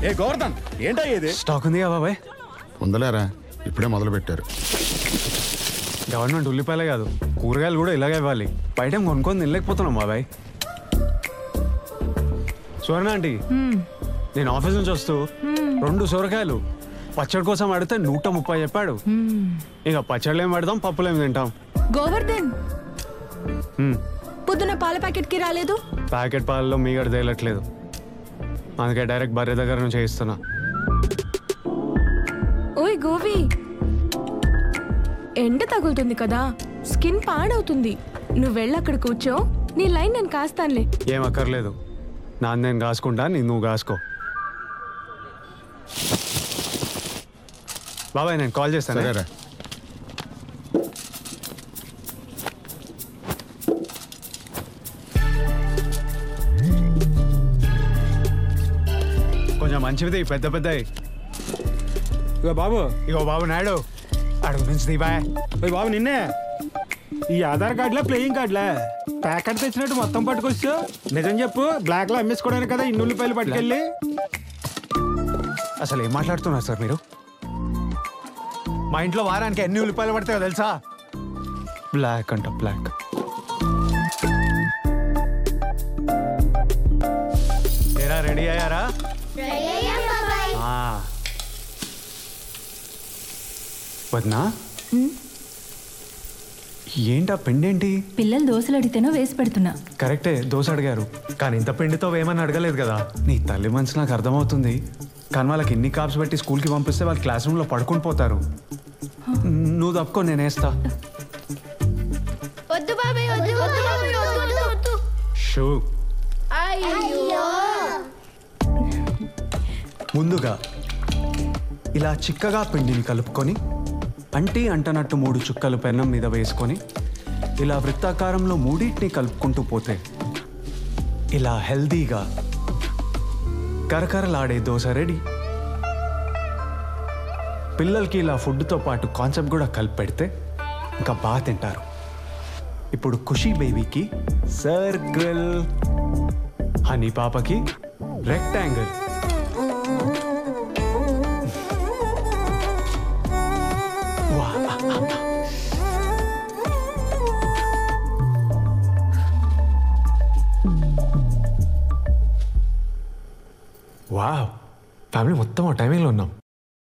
ఏ గోవర్ధన్ ఏంటా ఇది స్టాక్ ఉంది కదా బాబాయ్ ఉందలేరా ఇప్పుడే మొదలు పెట్టారు గవర్నమెంట్ ఉల్లిపాయలే కాదు కూరగాయలు కూడా ఇలాగే ఇవ్వాలి బయట ఏం కొనుక్కొని తినలేకపోతున్నాం బాబాయ్ సువర్ణ ఆంటీ నేను ఆఫీస్ నుంచి వస్తూ రెండు సొరకాయలు పచ్చడి కోసం అడిగితే నూట ముప్పై చెప్పాడు ఇక పచ్చళ్ళు ఏం పెడతాం పప్పులు ఏం తింటాం గోవర్ధన్ మ్మ్. పొద్దున పాల ప్యాకెట్ కి రాలేదు ప్యాకెట్ పాలలో మీగడ తేలట్లేదు అందుకే డైరెక్ట్ బర్రె దగ్గర నుంచి చేయిస్తున్నా ఓయ్ గోవి ఎండ తగులుతుంది కదా స్కిన్ పాడవుతుంది నువ్వు వెళ్ళి అక్కడ కూర్చో నీ లైన్ నేను కాస్తానులే ఏం అక్కర్లేదు నాన్న నేను కాసుకుంటా నీ నువ్వు కాసుకో బాబాయ్ నేను కాల్ చేస్తాను సరేరా కొంచెం మంచిది పెద్ద పెద్దవి ఇగో బాబు ఇగో బాబు నాయుడు అడుగు నుంచి దీపాయ్ ఓయ్ బాబు నిన్నే ఈ ఆధార్ కార్డులా ప్లేయింగ్ కార్డులా ప్యాకెట్ తెచ్చినట్టు మొత్తం పట్టుకొచ్చు నిజం చెప్పు బ్లాక్ లో అమ్మేసుకోవడానికి కదా ఇన్ని ఉల్లిపాయలు పట్టుకెళ్ళి అసలు ఏం మాట్లాడుతున్నారు సార్ మీరు మా ఇంట్లో వారానికి ఎన్ని ఉల్లిపాయలు పడతాయో తెలుసా బ్లాక్ అంట బ్లాక్ ఏరా రెడీ అయ్యారా ఆ. వదినా ఏంటా పెండేంటి పిల్లలు దోశలు అడిగితేనో వేసి పెడుతున్నా కరెక్టే దోశ అడిగారు కానీ ఇంత పిండితో వేయమని అడగలేదు కదా నీ తల్లి మనసు నాకు అర్థమవుతుంది కానీ వాళ్ళకి ఎన్ని కాప్స్ పెట్టి స్కూల్కి పంపిస్తే వాళ్ళు క్లాస్ రూమ్లో పడుకుని పోతారు నువ్వు తప్పుకో నేను వేస్తా వద్దు బాబాయ్ వద్దు వద్దు బాబాయ్ వద్దు వద్దు వద్దు షూ అయ్యో ముందుగా ఇలా చిక్కగా పిండిని కలుపుకొని అంటి అంటనట్టు మూడు చుక్కలు పెన్నం మీద వేసుకొని ఇలా వృత్తాకారంలో మూడింటిని కలుపుకుంటూ పోతే ఇలా హెల్దీగా కరకరలాడే దోశ రెడీ పిల్లలకి ఇలా ఫుడ్తో పాటు కాన్సెప్ట్ కూడా కలిపి పెడితే ఇంకా బాగా తింటారు ఇప్పుడు ఖుషీ బేబీకి సర్కిల్ హనీ పాపకి రెక్టాంగిల్ వావ్ ఫ్యామిలీ మొత్తం ఆ టైమింగ్లో ఉన్నాం